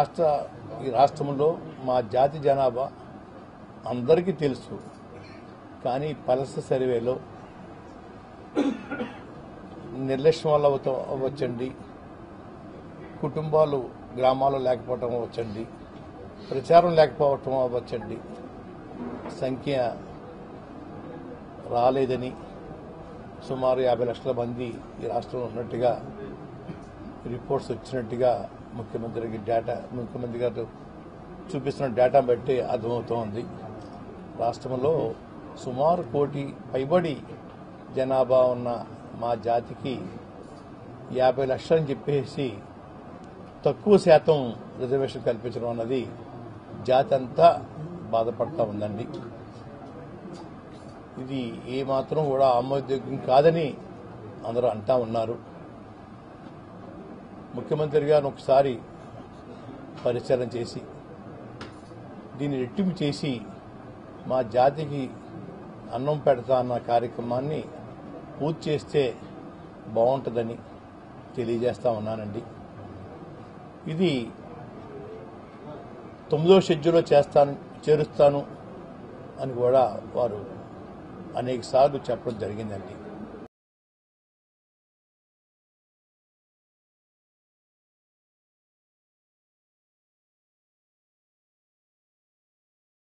రాష్ట్ర ఈ రాష్ట్రంలో మా జాతి జనాభా అందరికీ తెలుసు కానీ పలస సర్వేలో నిర్లక్ష్యం వల్ల అవుతా అవ్వచ్చండి కుటుంబాలు గ్రామాల్లో లేకపోవటం అవ్వచ్చండి ప్రచారం లేకపోవటం అవ్వచ్చండి సంఖ్య రాలేదని సుమారు యాభై లక్షల మంది ఈ రాష్ట్రంలో ఉన్నట్టుగా రిపోర్ట్స్ వచ్చినట్టుగా ముఖ్యమంత్రికి డేటా ముఖ్యమంత్రి గారు చూపిస్తున్న డేటా బట్టి అర్థమవుతోంది రాష్ట్రంలో సుమారు కోటి పైబడి జనాభా ఉన్న మా జాతికి యాభై లక్షలని చెప్పేసి తక్కువ శాతం రిజర్వేషన్ కల్పించడం అన్నది జాతి అంతా బాధపడతా ఉందండి ఇది ఏమాత్రం కూడా ఆమోదయోగ్యం కాదని అందరూ అంటా ఉన్నారు ముఖ్యమంత్రి గారు ఒకసారి పరిశీలన చేసి దీన్ని రెట్టింపు చేసి మా జాతికి అన్నం పెడతా అన్న కార్యక్రమాన్ని పూర్తి చేస్తే బాగుంటుందని తెలియజేస్తా ఉన్నానండి ఇది తొమ్మిదో షెడ్యూల్లో చేస్తాను చేరుస్తాను అని కూడా వారు అనేక సార్లు చెప్పడం జరిగిందండి